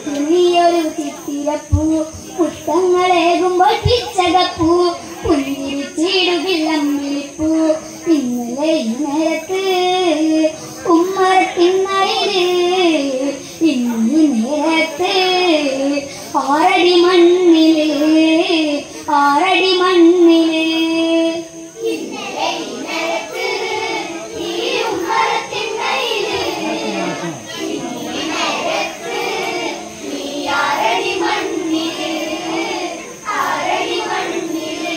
മുഖത്ത് നീയൊരു ചിത്തിരപ്പൂ പുഷ്പങ്ങളേകുമ്പോൾ പിച്ചകപ്പൂ പുഞ്ചിരിച്ചിടുകില്ലം വിളിപ്പൂ ഇന്നലെ ഈ നേരത്ത് ഉമ്മറത്തിന്നയില് ഇന്ന് ഈ നേരത്ത് ആറടി മണ്ണില് ആറടി മണ്ണില് ഇന്നലെ ഈ നേരത്ത് ഈ ഉമ്മറത്തിന്നയില് ആറടി മണ്ണില് ആറടി മണ്ണില്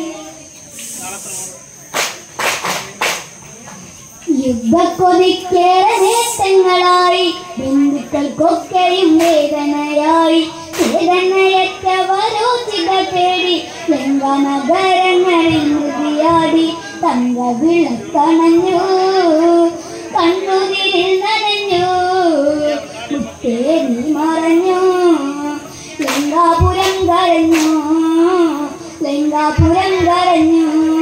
യുദ്ധക്കൊതിക്കേറെ നേട്ടങ്ങളായി ബന്ധുക്കൾക്കൊക്കെയും വേദനയായി വേദനയറ്റവരോ ചിത തേടി ലങ്കനഗരങ്ങളിൽ മൃതിയാടി തങ്ക വിളക്കണഞ്ഞു കണ്ണുതിരിൽ നനഞ്ഞു മുത്തേരി മറഞ്ഞു ലങ്കാപുരം കരഞ്ഞു ലങ്കാപുരം കരഞ്ഞു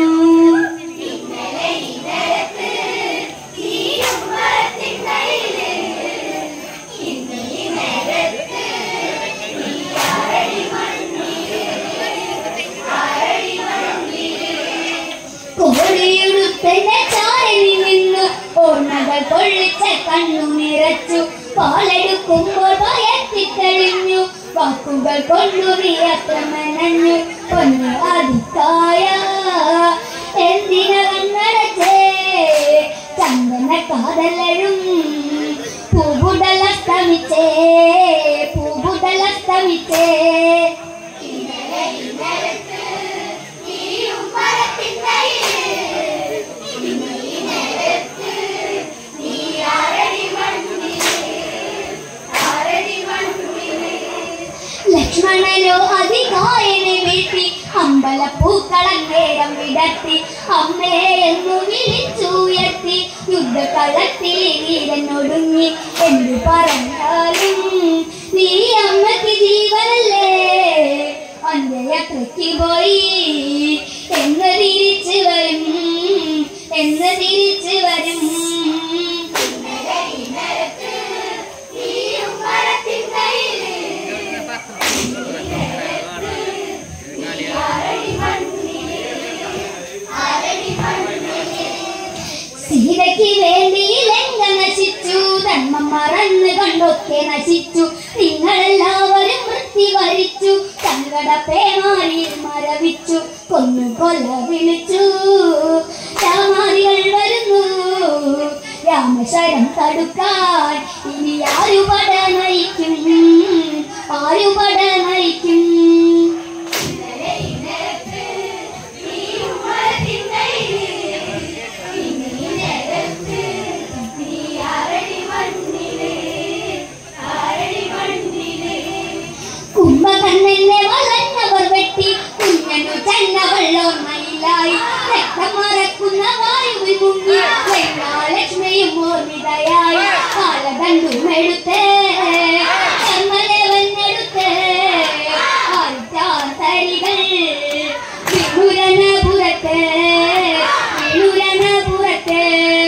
കോഴിയുടുത്തന്റെ ചാരനിൽ നിന്ന് ഓർമ്മകൾ കൊള്ളിച്ച കണ്ണു നിറച്ചു പാലെടുക്കുമ്പോൾ ഭയത്തിക്കഴിഞ്ഞു വാക്കുകൾ കൊണ്ടു നീയത്ര മനഞ്ഞു പൊന്നു അതിക്കായ എന്തിന കണ്ണടച്ചേ ചന്ദന കാതലഴും പൂവുടലസ്തമിച്ചേ പൂവുടലസ്തമിച്ചേ ഇന്നലെ ഇന്നലത്ത് ഈ ഉമ്മറത്തിന്നയില് ഇന്ന് ഈ നേരത്ത് നീ ആരടി മണ്ണില് ആരടി മണ്ണില് ലക്ഷ്മണനോ അതികായനെ വീഴ്ത്തി അമ്പലപ്പൂക്കളങ്ങേരം വിടർത്തി അമ്മേ എന്നു വിളിച്ചുയർത്തി യുദ്ധകളത്തിൽ വീരനൊടുങ്ങി എന്തു പറഞ്ഞാലും നീ അമ്മയ്ക്ക് ജീവനല്ലേ അന്ത്യയാത്രയ്ക്ക് പോയി എന്ന് തിരിച്ചു വരും എന്ന് തിരിച്ചു വരും ഇന്നലെ ഈ നേരത്ത് ഈ ഉമ്മറത്തിന്നയില് സീതയ്ക്ക് വേണ്ടി ലങ്ക നശിച്ചു ധർമ്മം മറന്ന് കണ്ടൊക്കെ നശിച്ചു നിങ്ങളെല്ലാവരും വൃത്തി വരിച്ചു സങ്കട പേമാരിയിൽ മരവിച്ചു കൊന്നു കൊല്ല വിളിച്ചു രാമാരികൾ വരുന്നു രാമശരം തടുക്കാൻ ഇനി ആരു പട നയിക്കും ആരു പട നയിക്കും ഇന്നലെ ഈ നേരത്ത് ഈ ഉമ്മറത്തിന്നയില് കുംഭകർണനെ വളർന്നവർ വെട്ടി കുഞ്ഞനു ചന്നവള്ളോർമ്മയിലായി രക്തം മറക്കുന്ന വായുവിൽ മുങ്ങി ലക്ഷ്മിയും ഓർമ്മിതയായി കാലദണ്ഡുമെടുത്ത് കർമ്മദേവനെടുത്ത് ആൾത്താരികൾ വിണുരന പുറത്ത് വിണുരന പുറത്ത്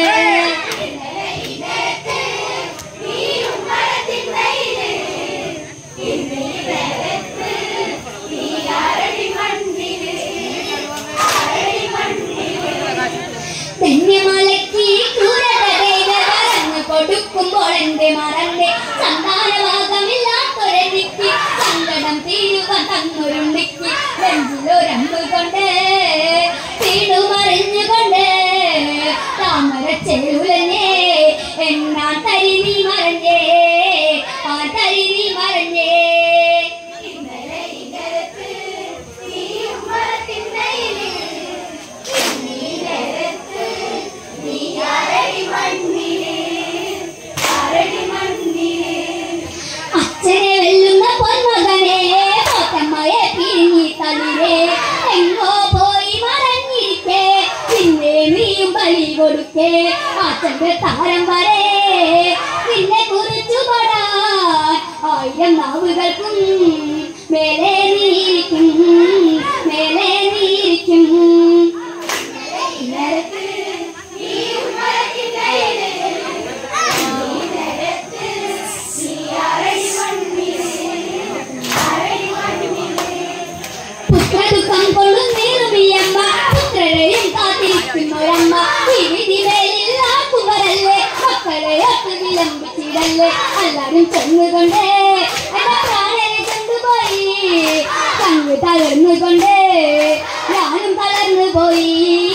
ധന്യമലയ്ക്ക് ക്രൂരത ചെയ്ത് പറഞ്ഞു കൊടുക്കുമ്പോൾ എന്റെ മറന്റെ സന്താനഭാഗമില്ലാത്തൊരെനിക്ക് സങ്കടം തീരുക തന്നൊരുണ്ടിക്ക് നെഞ്ചിലൊരമ്പ് കൊണ്ട് വീണു മറിഞ്ഞുകൊണ്ട് താമര ചെളുലനെ എന്നാ തരി നീ മറഞ്ഞേ ആ തരി നീ മറഞ്ഞേ ഇന്നലെ ഇന്നലത്ത് ഈ ഉമ്മറത്തിന്നയില് അച്ഛനെ വെല്ലുന്ന പൊന്മകനെ പോത്തമ്മയെ പിരിഞ്ഞി തളിരേ എങ്ങോ പോയി മറഞ്ഞിരിക്കേ പിന്നെ നീയും ബലി കൊടുക്കേ അച്ഛന്റെ താരം വരേ നിന്നെ കുറിച്ചു പാടാൻ ആയിരം നാവുകൾക്കും മേലെ നീരിക്കും മേലെ നീരിക്കും നേരത്ത് ഈ ഉമ്മറത്തിന്നയില് ഈ നേരത്ത് നീ ആരടി മണ്ണില് കണ്ടല്ലേ എല്ലാരും ചെന്നുകൊണ്ട് എന്റെ പ്രാണനെ കൊണ്ടുപോയി കണ്ണ് തളർന്നുകൊണ്ട് ഞാനും തളർന്നു പോയി